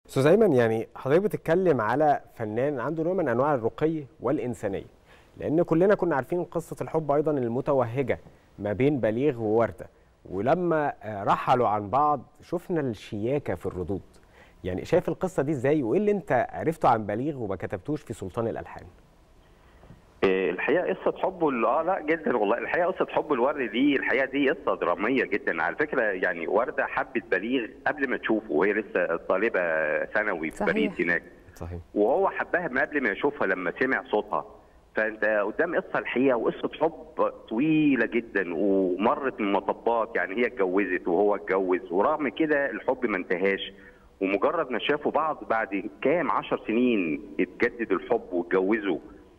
استاذ ايمن يعني حضرتك بتتكلم على فنان عنده نوع من انواع الرقي والانسانيه لان كلنا كنا عارفين قصه الحب ايضا المتوهجه ما بين بليغ وورده ولما آه، رحلوا عن بعض شفنا الشياكه في الردود يعني شايف القصه دي ازاي وايه اللي انت عرفته عن بليغ وما كتبتوش في سلطان الالحان إيه، الحقيقه قصه حبه ال- اه لا جدا والله الحقيقه قصه حب الورد دي الحقيقه دي قصه دراميه جدا على فكره يعني ورده حبت بليغ قبل ما تشوفه وهي لسه طالبه ثانوي في صحيح. باريس هناك صحيح وهو حبها ما قبل ما يشوفها لما سمع صوتها فانت قدام قصه الحقيقه وقصه حب طويله جدا ومرت من مطبات يعني هي اتجوزت وهو اتجوز ورغم كده الحب ما انتهاش ومجرد ما شافوا بعض بعد كام عشر سنين اتجدد الحب واتجوزوا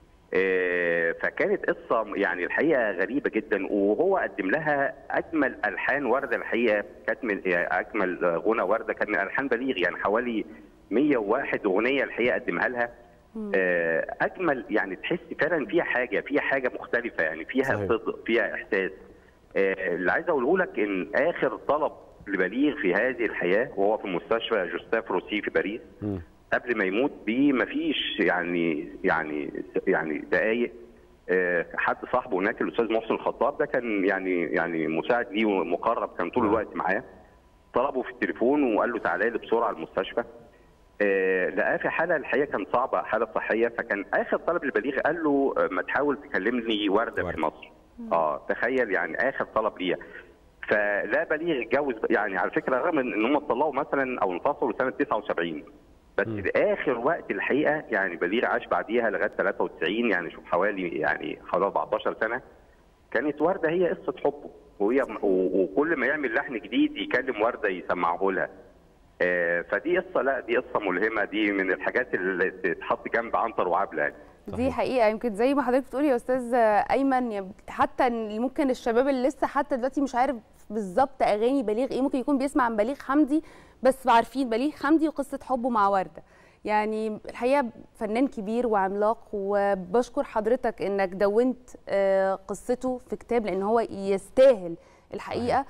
آه، فكانت قصه يعني الحقيقه غريبه جدا وهو قدم لها اجمل الحان ورده الحقيقه كانت من يعني اجمل غنى ورده كان من الحان بليغ يعني حوالي 101 اغنيه الحقيقه قدمها لها آه، اجمل يعني تحس فعلا فيها حاجه فيها حاجه مختلفه يعني فيها صحيح. صدق فيها احساس آه، اللي عايز اقوله لك ان اخر طلب لبليغ في هذه الحياه وهو في مستشفى جوستاف روسي في باريس مم. قبل ما يموت بيه مفيش يعني يعني يعني دقايق آه، حد صاحبه هناك الاستاذ محسن الخطاب ده كان يعني يعني مساعد ليه ومقرب كان طول الوقت معاه طلبه في التليفون وقال له تعالى لي بسرعه المستشفى آه، لقاه في حاله الحقيقه كان صعبه حاله صحيه فكان اخر طلب لبليغ قال له آه، ما تحاول تكلمني ورده وردة. في مصر اه تخيل يعني اخر طلب ليها فلا بليغ اتجوز يعني على فكره رغم ان هم اتطلقوا مثلا او انفصلوا سنه 79 بس مم. في اخر وقت الحقيقه يعني بليغ عاش بعديها لغايه 93 يعني شوف حوالي يعني حوالي 14 سنه كانت ورده هي قصه حبه وهي و- وكل ما يعمل لحن جديد يكلم ورده يسمعه لها آه، فدي قصه لا دي قصه ملهمه دي من الحاجات اللي تتحط جنب عنتر وعبله يعني دي حقيقه يمكن زي ما حضرتك بتقولي يا استاذ ايمن يم- حتى إن ممكن الشباب اللي لسه حتى دلوقتي مش عارف بالظبط اغاني بليغ ايه ممكن يكون بيسمع عن بليغ حمدي بس عارفين بليغ حمدي وقصه حبه مع ورده يعني الحقيقه فنان كبير وعملاق وبشكر حضرتك انك دونت آه، قصته في كتاب لان هو يستاهل الحقيقه